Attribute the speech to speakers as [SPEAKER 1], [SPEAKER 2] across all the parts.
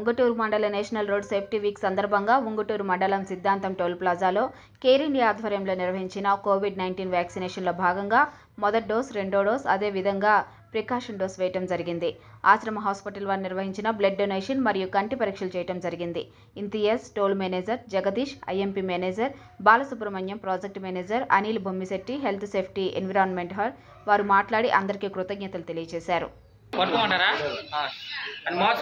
[SPEAKER 1] ఉంగుటూరు మండల national road safety week సందర్భంగా ఉంగుటూరు మండలం సిద్ధాంతం టోల్ ప్లాజాలో కేర్ ఇండియా ఆధ్వర్యంలో నిర్వహించిన కోవిడ్ నైన్టీన్ వ్యాక్సినేషన్లో భాగంగా మొదటి డోస్ రెండో డోస్ అదేవిధంగా ప్రికాషన్ డోస్ వేయటం జరిగింది ఆశ్రమ హాస్పిటల్ వారు నిర్వహించిన బ్లడ్ డొనేషన్ మరియు కంటి పరీక్షలు చేయటం జరిగింది Imtiaz toll manager Jagadish IMP manager Balasubrahmanyam project manager Anil Bommisetti health safety environment హర్ వారు మాట్లాడి అందరికీ కృతజ్ఞతలు తెలియజేశారు
[SPEAKER 2] పట్టుకోమంటారా ఆ. అండ్ మార్క్స్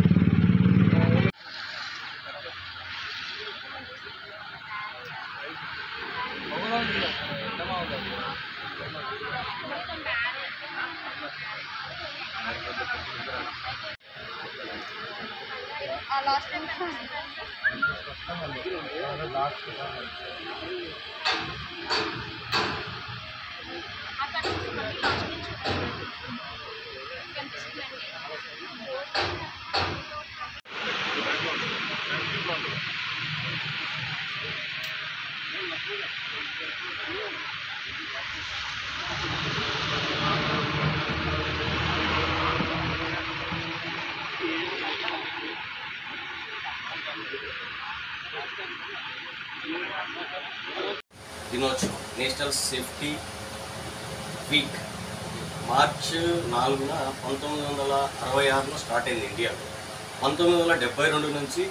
[SPEAKER 3] దినోత్సవం నేషనల్ సేఫ్టీ వీక్ మార్చ్ నాలుగున పంతొమ్మిది వందల అరవై ఆరులో స్టార్ట్ అయింది ఇండియాలో పంతొమ్మిది వందల డెబ్బై రెండు నుంచి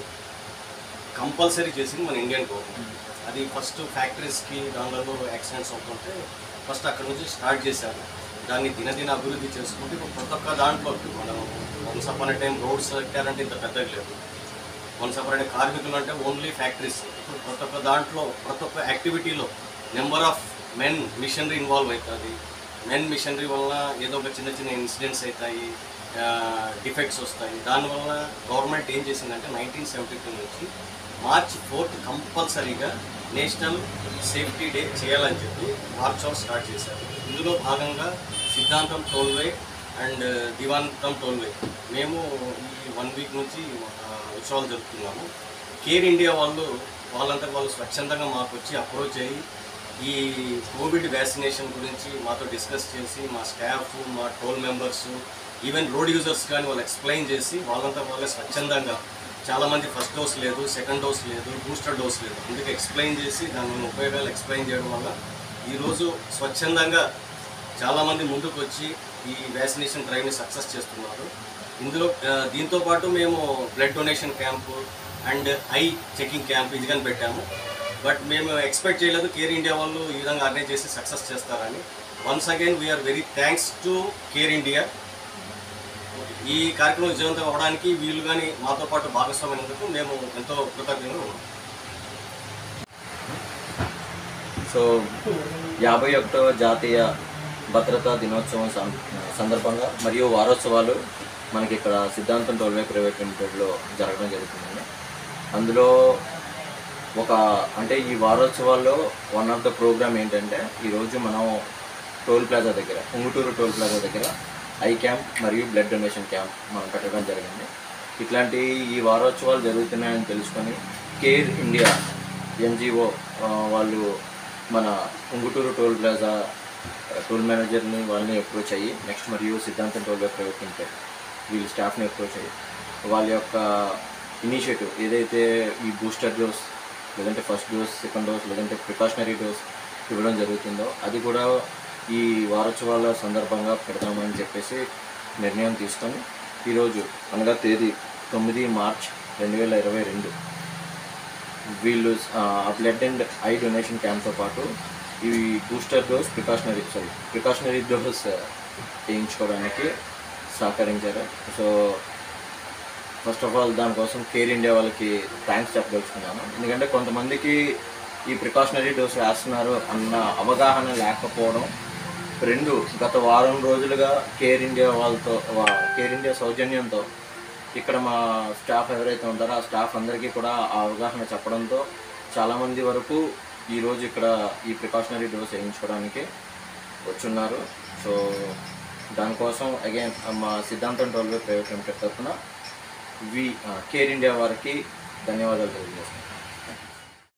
[SPEAKER 3] కంపల్సరీ చేసింది మన ఇండియన్ గవర్నమెంట్ అది ఫస్ట్ ఫ్యాక్టరీస్కి దానిలో యాక్సిడెంట్స్ అవుతుంటే ఫస్ట్ అక్కడ నుంచి స్టార్ట్ చేశారు దాన్ని దినదిన అభివృద్ధి చేసుకుంటే ఇప్పుడు ప్రతి ఒక్క దాంట్లో ఇప్పుడు మనం వన్స్ అపాన్ టైం రోడ్స్ కట్టారంటే ఇంత పెద్దగా లేదు వన్స్ అపాన్ కార్మికులు అంటే ఓన్లీ ఫ్యాక్టరీస్ ఇప్పుడు ప్రతి ఒక్క దాంట్లో ప్రతి ఒక్క యాక్టివిటీలో number of men machinery involve అవుతుంది మెన్ మిషనరీ వల్ల ఏదో ఒక చిన్న చిన్న ఇన్సిడెంట్స్ అవుతాయి డిఫెక్ట్స్ వస్తాయి దానివల్ల గవర్నమెంట్ ఏం చేసిందంటే నైన్టీన్ సెవెంటీ టూ నుంచి మార్చ్ ఫోర్త్ కంపల్సరీగా నేషనల్ సేఫ్టీ డే చేయాలని చెప్పి మార్చ్ ఆఫ్ స్టార్ట్ చేశారు ఇందులో భాగంగా సిద్ధాంతం టోల్వే అండ్ దివాంతం టోల్వే మేము ఈ వన్ వీక్ నుంచి ఆ, ఉత్సవాలు జరుపుతున్నాము కేర్ ఇండియా వాళ్ళు వాళ్ళంతా వాళ్ళు స్వచ్ఛందంగా మాకు వచ్చి అప్రోచ్ అయ్యి ఈ కోవిడ్ వ్యాక్సినేషన్ గురించి మాతో డిస్కస్ చేసి మా స్టాఫ్ మా toll members even road users కానీ వాళ్ళు ఎక్స్ప్లెయిన్ చేసి వాళ్ళంతా వాళ్ళే స్వచ్ఛందంగా చాలామంది ఫస్ట్ డోస్ లేదు సెకండ్ డోస్ లేదు బూస్టర్ డోస్ లేదు అందుకే ఎక్స్ప్లెయిన్ చేసి దాని ఉపయోగాలు ఎక్స్ప్లెయిన్ చేయడం వల్ల ఈరోజు స్వచ్ఛందంగా చాలామంది ముందుకు వచ్చి ఈ వ్యాక్సినేషన్ డ్రైవ్ని సక్సెస్ చేస్తున్నారు ఇందులో ఆ, దీంతో పాటు మేము blood donation camp and eye checking camp ఇది కానీ పెట్టాము బట్ మేము ఎక్స్పెక్ట్ చేయలేదు కేర్ ఇండియా వాళ్ళు ఈ విధంగా ఆర్గనైజ్ చేసి సక్సెస్ చేస్తారని once again we are very thanks to Care India ఈ కార్యక్రమం విజయవంతం అవ్వడానికి వీళ్ళు కానీ మాతో పాటు భాగస్వామైనందుకు మేము ఎంతో కృతజ్ఞతలు ఉన్నాం
[SPEAKER 4] సో యాభై ఒకటవ జాతీయ భద్రతా దినోత్సవం సం- సందర్భంగా మరియు వారోత్సవాలు మనకి ఇక్కడ సిద్ధాంతం టోల్వే ప్రైవేట్ లిమిటెడ్లో జరగడం జరుగుతుందండి అందులో ఒక అంటే ఈ వారోత్సవాల్లో వన్ ఆఫ్ ద ప్రోగ్రామ్ ఏంటంటే ఈరోజు మనం టోల్ ప్లాజా దగ్గర ఉంగుటూరు టోల్ ప్లాజా దగ్గర ఐ క్యాంప్ మరియు బ్లడ్ డొనేషన్ క్యాంప్ మనం పెట్టడం జరిగింది ఇట్లాంటి ఈ వారోత్సవాలు జరుగుతున్నాయని తెలుసుకొని కేర్ ఇండియా ఎన్జిఓ వాళ్ళు మన ఉంగుటూరు టోల్ ప్లాజా టోల్ మేనేజర్ని వాళ్ళని అప్రోచ్ అయ్యి నెక్స్ట్ మరియు సిద్ధాంతం టోల్వే ప్రైవేట్ లిమిటెడ్ వీళ్ళ స్టాఫ్ని అప్రోచ్ అయ్యి వాళ్ళ యొక్క ఇనిషియేటివ్ ఏదైతే ఈ బూస్టర్ డోస్ లేదంటే ఫస్ట్ డోస్ సెకండ్ డోస్ లేదంటే ప్రికాషనరీ డోస్ ఇవ్వడం జరుగుతుందో అది కూడా ఈ వారోత్సవాల సందర్భంగా పెడదామని చెప్పేసి నిర్ణయం తీసుకొని ఈరోజు అనగా తేదీ తొమ్మిది మార్చ్ రెండు వేల ఇరవై రెండు వీళ్ళు ఆ బ్లడ్ అండ్ ఐ డొనేషన్ క్యాంప్తో పాటు ఈ booster dose precautionary sorry precautionary dose వేయించుకోవడానికి సహకరించారు సో ఫస్ట్ ఆఫ్ ఆల్ దానికోసం కేర్ ఇండియా వాళ్ళకి థ్యాంక్స్ చెప్పదలుచుకున్నాను ఎందుకంటే కొంతమందికి ఈ ప్రికాషనరీ డోస్ వేస్తున్నారు అన్న అవగాహన లేకపోవడం రెండు గత వారం రోజులుగా కేర్ ఇండియా వాళ్ళతో వా- కేర్ ఇండియా సౌజన్యంతో ఇక్కడ మా స్టాఫ్ ఎవరైతే ఉంటారో ఆ స్టాఫ్ అందరికీ కూడా ఆ అవగాహన చెప్పడంతో చాలామంది వరకు ఈరోజు ఇక్కడ ఈ ప్రికాషనరీ డోస్ వేయించుకోవడానికి వచ్చున్నారు సో దానికోసం అగైన్ మా సిద్ధాంతం టోల్వే ప్రైవేట్ లిమిటెడ్ తరఫున వి కేర్ ఇండియా వారికి ధన్యవాదాలు తెలియజేస్తున్నాను